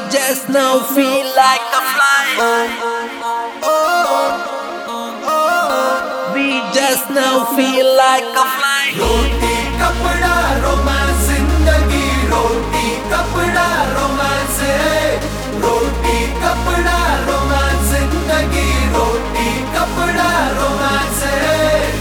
just now feel like a fly. We just now feel like a fly. रोटी कपड़ा romance जिंदगी रोटी कपड़ा romance है रोटी कपड़ा रोमांस जिंदगी रोटी कपड़ा रोमांस है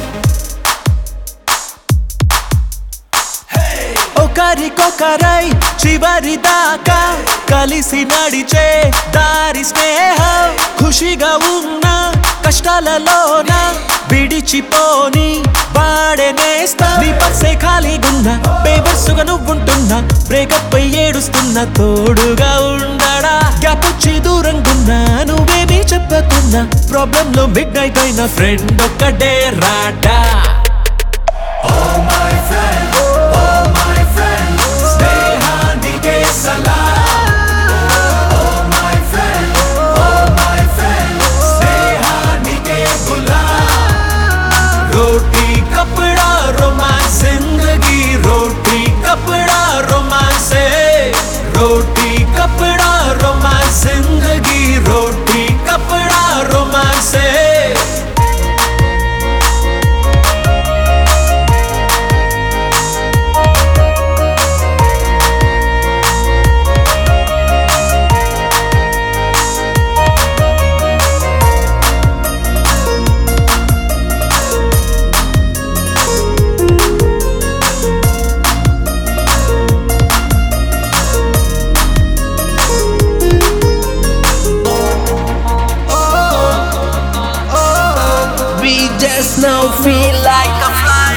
ఒకరికొకరై చివరి దాకా కలిసి నడిచే దారి స్నేహం ఖుషిగా ఉన్న కష్టాలలోన విడిచిపోని వాడే నేస్తా నీ పర్సే ఖాళీగున్నా పేపర్సుగా నువ్వుంటున్నా బ్రేకప్ అయి ఏడుస్తున్నా తోడుగా ఉండడా గ్యాప్ వచ్చి దూరంగున్నా నువ్వేమీ చెప్పకున్నా ప్రాబ్లం లో మిడ్ నైట్ అయిన ఫ్రెండ్ ఒక్కడే రాడా Oh my friend, oh my friend, స్నేహానికే Salam. Oh my friend, oh my friend, స్నేహానికే Ghulam. रोटी कपड़ा रोमांस जिंदगी रोटी कपड़ा रोमांस है रोटी कपड़ा रोमांस जिंदगी रोटी कपड़ा रोमांस है We just now feel like a fly.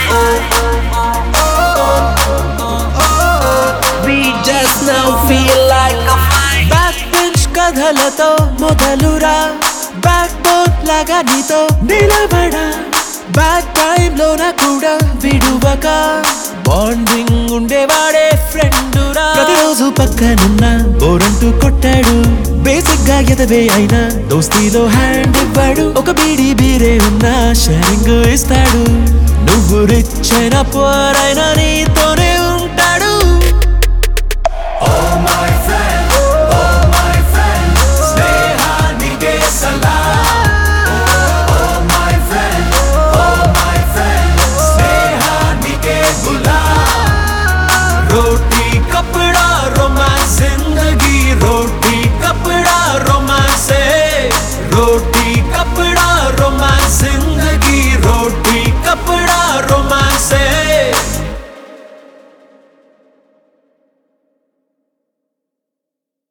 We just now feel like a fly. Back bench కథలతో మొదలురా బ్యాక్ బోర్డ్ లాగా నీతో నిలబడా బ్యాక్ టైం లోన కూడా విడువక బాండింగ్ ఉండేవాడే ఫ్రెండ్ రా ప్రతిరోజు పక్కనున్న బోరంటూ కొట్టాడు బేసిక్ గా ఎదవే అయినా దోస్తీలో హ్యాండ్ ఇవ్వాడు ఒక బీడి బీరే ఉన్నా షేరింగ్ ఇస్తాడు నువ్వు రిచ్ అయినా పోర్ అయినా నీ